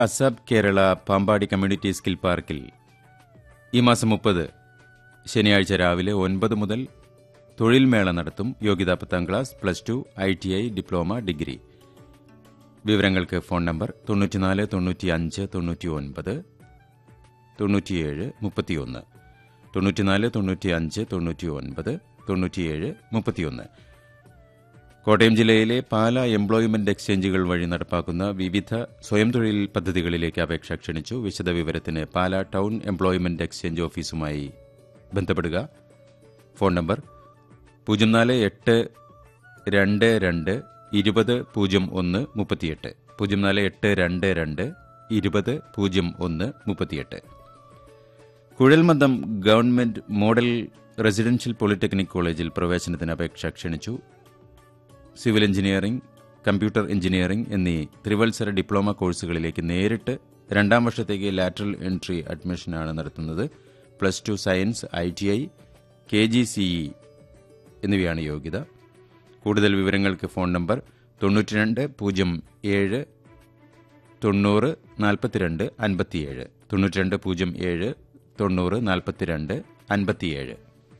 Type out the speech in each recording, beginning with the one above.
അസബ് Kerala Pampady community skill പാർക്കിൽ ഈ മാസം മുപ്പത് ശനിയാഴ്ച രാവിലെ ഒൻപത് മുതൽ തൊഴിൽ മേള നടത്തും യോഗ്യതാ പത്താം class plus two I T I diploma degree വിവരങ്ങൾക്ക് ഫോൺ നമ്പർ തൊണ്ണൂറ്റിനാല് തൊണ്ണൂറ്റി അഞ്ച് തൊണ്ണൂറ്റി ഒൻപത് തൊണ്ണൂറ്റിയേഴ് മുപ്പത്തിയൊന്ന് തൊണ്ണൂറ്റിനാല് തൊണ്ണൂറ്റി അഞ്ച് തൊണ്ണൂറ്റി ഒൻപത് തൊണ്ണൂറ്റിയേഴ് മുപ്പത്തിയൊന്ന് കോട്ടയം ജില്ലയിലെ പാല എംപ്ലോയ്മെന്റ് എക്സ്ചേഞ്ചുകൾ വഴി നടപ്പാക്കുന്ന വിവിധ സ്വയം തൊഴിൽ പദ്ധതികളിലേക്ക് അപേക്ഷ ക്ഷണിച്ചു വിശദവിവരത്തിന് പാല ടൗൺ എംപ്ലോയ്മെന്റ് എക്സ്ചേഞ്ച് ഓഫീസുമായി ബന്ധപ്പെടുക ഫോൺ നമ്പർ പൂജ്യം നാല് എട്ട് രണ്ട് രണ്ട് ഇരുപത് പൂജ്യം ഒന്ന് മുപ്പത്തിയെട്ട് പൂജ്യം നാല് എട്ട് രണ്ട് രണ്ട് ഇരുപത് പൂജ്യം ഒന്ന് മുപ്പത്തിയെട്ട് Kuzhalmandam government model residential polytechnic കോളേജിൽ പ്രവേശനത്തിന് അപേക്ഷ ക്ഷണിച്ചു സിവിൽ എഞ്ചിനീയറിംഗ് കമ്പ്യൂട്ടർ എഞ്ചിനീയറിംഗ് എന്നീ ത്രിവത്സര ഡിപ്ലോമ കോഴ്സുകളിലേക്ക് നേരിട്ട് രണ്ടാം വർഷത്തേക്ക് ലാറ്ററൽ എൻട്രി അഡ്മിഷനാണ് നടത്തുന്നത് plus two science I T I K G C E എന്നിവയാണ് യോഗ്യത കൂടുതൽ വിവരങ്ങൾക്ക് ഫോൺ നമ്പർ തൊണ്ണൂറ്റി രണ്ട് പൂജ്യം ഏഴ് തൊണ്ണൂറ് നാൽപ്പത്തിരണ്ട് അൻപത്തിയേഴ് തൊണ്ണൂറ്റി രണ്ട് പൂജ്യം ഏഴ് തൊണ്ണൂറ് നാൽപ്പത്തിരണ്ട് അൻപത്തിയേഴ്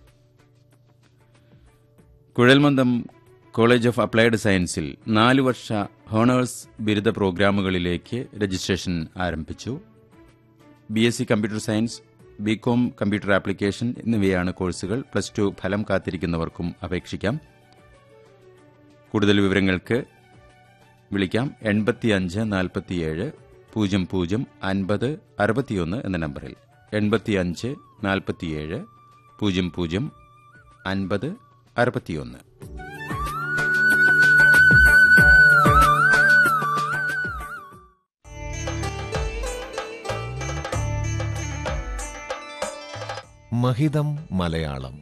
കുഴൽമന്ദം കോളേജ് ഓഫ് അപ്ലൈഡ് സയൻസിൽ നാല് വർഷ ഹോണേഴ്സ് ബിരുദ പ്രോഗ്രാമുകളിലേക്ക് രജിസ്ട്രേഷൻ ആരംഭിച്ചു B S C computer science B com computer application എന്നിവയാണ് കോഴ്സുകൾ പ്ലസ് ടു ഫലം കാത്തിരിക്കുന്നവർക്കും അപേക്ഷിക്കാം കൂടുതൽ വിവരങ്ങൾക്ക് വിളിക്കാം എൺപത്തിയഞ്ച് നാൽപ്പത്തിയേഴ് പൂജ്യം പൂജ്യം അൻപത് അറുപത്തിയൊന്ന് എന്ന നമ്പറിൽ എൺപത്തിയഞ്ച് നാൽപ്പത്തിയേഴ് പൂജ്യം പൂജ്യം അൻപത് അറുപത്തിയൊന്ന് മഹിതം മലയാളം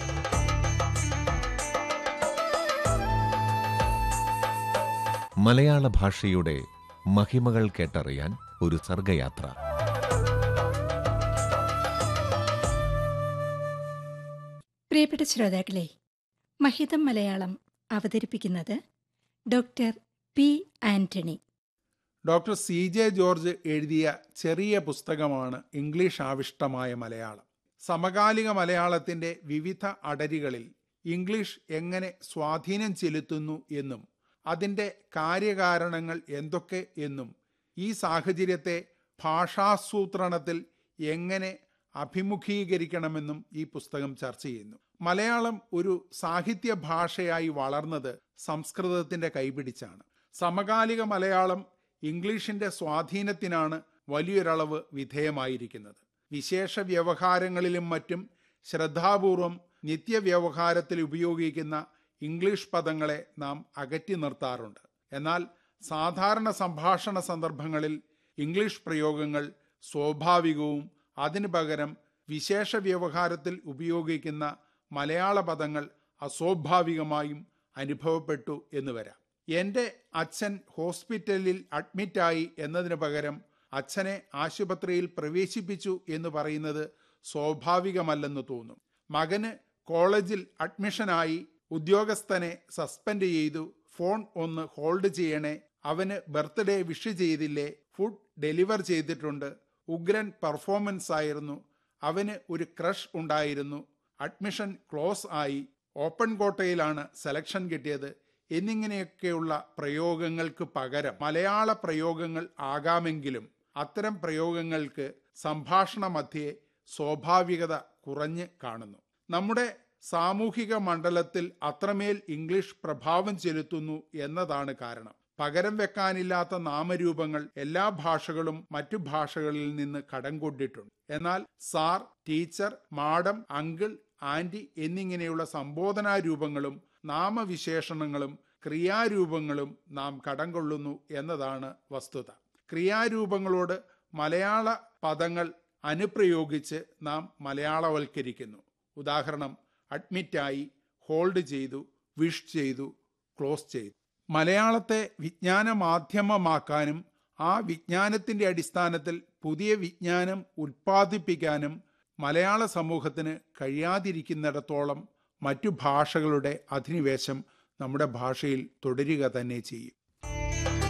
മലയാള ഭാഷയുടെ മഹിമകൾ കേട്ടറിയാൻ ഒരു സർഗയാത്ര പ്രിയപ്പെട്ട ശ്രോതാക്കളെ മഹിതം മലയാളം അവതരിപ്പിക്കുന്നത് doctor P Antony doctor C J George എഴുതിയ ചെറിയ പുസ്തകമാണ് ഇംഗ്ലീഷ് ആവിഷ്ടമായ മലയാളം സമകാലിക മലയാളത്തിന്റെ വിവിധ അടരികളിൽ ഇംഗ്ലീഷ് എങ്ങനെ സ്വാധീനം ചെലുത്തുന്നു എന്നും അതിൻ്റെ കാര്യകാരണങ്ങൾ എന്തൊക്കെ എന്നും ഈ സാഹചര്യത്തെ ഭാഷാസൂത്രണത്തിൽ എങ്ങനെ അഭിമുഖീകരിക്കണമെന്നും ഈ പുസ്തകം ചർച്ച ചെയ്യുന്നു മലയാളം ഒരു സാഹിത്യ ഭാഷയായി വളർന്നത് സംസ്കൃതത്തിന്റെ കൈപിടിച്ചാണ് സമകാലിക മലയാളം ഇംഗ്ലീഷിന്റെ സ്വാധീനത്തിനാണ് വലിയൊരളവ് വിധേയമായിരിക്കുന്നത് വിശേഷ വ്യവഹാരങ്ങളിലും മറ്റും ശ്രദ്ധാപൂർവം നിത്യവ്യവഹാരത്തിൽ ഉപയോഗിക്കുന്ന ഇംഗ്ലീഷ് പദങ്ങളെ നാം അകറ്റി നിർത്താറുണ്ട് എന്നാൽ സാധാരണ സംഭാഷണ സന്ദർഭങ്ങളിൽ ഇംഗ്ലീഷ് പ്രയോഗങ്ങൾ സ്വാഭാവികവും അതിനു പകരം വിശേഷ വ്യവഹാരത്തിൽ ഉപയോഗിക്കുന്ന മലയാള പദങ്ങൾ അസ്വാഭാവികമായും അനുഭവപ്പെട്ടു എന്ന് വരാം എൻ്റെ അച്ഛൻ ഹോസ്പിറ്റലിൽ അഡ്മിറ്റായി എന്നതിന് പകരം അച്ഛനെ ആശുപത്രിയിൽ പ്രവേശിപ്പിച്ചു എന്ന് പറയുന്നത് സ്വാഭാവികമല്ലെന്ന് തോന്നും മകന് കോളേജിൽ അഡ്മിഷനായി ഉദ്യോഗസ്ഥനെ സസ്പെൻഡ് ചെയ്തു ഫോൺ ഒന്ന് ഹോൾഡ് ചെയ്യണേ അവന് ബർത്ത്ഡേ വിഷ് ചെയ്തില്ലേ ഫുഡ് ഡെലിവർ ചെയ്തിട്ടുണ്ട് ഉഗ്രൻ പെർഫോമൻസ് ആയിരുന്നു അവന് ഒരു ക്രഷ് ഉണ്ടായിരുന്നു അഡ്മിഷൻ ക്ലോസ് ആയി ഓപ്പൺ കോട്ടയിലാണ് സെലക്ഷൻ കിട്ടിയത് എന്നിങ്ങനെയൊക്കെയുള്ള പ്രയോഗങ്ങൾക്ക് പകരം മലയാള പ്രയോഗങ്ങൾ ആകാമെങ്കിലും അത്തരം പ്രയോഗങ്ങൾക്ക് സംഭാഷണ മധ്യേ സ്വാഭാവികത കുറഞ്ഞ് കാണുന്നു നമ്മുടെ സാമൂഹിക മണ്ഡലത്തിൽ അത്രമേൽ ഇംഗ്ലീഷ് പ്രഭാവം ചെലുത്തുന്നു എന്നതാണ് കാരണം പകരം വെക്കാനില്ലാത്ത നാമരൂപങ്ങൾ എല്ലാ ഭാഷകളും മറ്റു ഭാഷകളിൽ നിന്ന് കടം കൊണ്ടിട്ടുണ്ട് എന്നാൽ sir teacher madam uncle aunty എന്നിങ്ങനെയുള്ള സംബോധനാ രൂപങ്ങളും നാമവിശേഷണങ്ങളും ക്രിയാരൂപങ്ങളും നാം കടം കൊള്ളുന്നു എന്നതാണ് വസ്തുത ക്രിയാരൂപങ്ങളോട് മലയാള പദങ്ങൾ അനുപ്രയോഗിച്ച് നാം മലയാളവൽക്കരിക്കുന്നു ഉദാഹരണം അഡ്മിറ്റായി ഹോൾഡ് ചെയ്തു വിഷ് ചെയ്തു ക്ലോസ് ചെയ്തു മലയാളത്തെ വിജ്ഞാന മാധ്യമമാക്കാനും ആ വിജ്ഞാനത്തിന്റെ അടിസ്ഥാനത്തിൽ പുതിയ വിജ്ഞാനം ഉൽപ്പാദിപ്പിക്കാനും മലയാള സമൂഹത്തിന് കഴിയാതിരിക്കുന്നിടത്തോളം മറ്റു ഭാഷകളുടെ അധിനിവേശം നമ്മുടെ ഭാഷയിൽ തുടരുക തന്നെ ചെയ്യും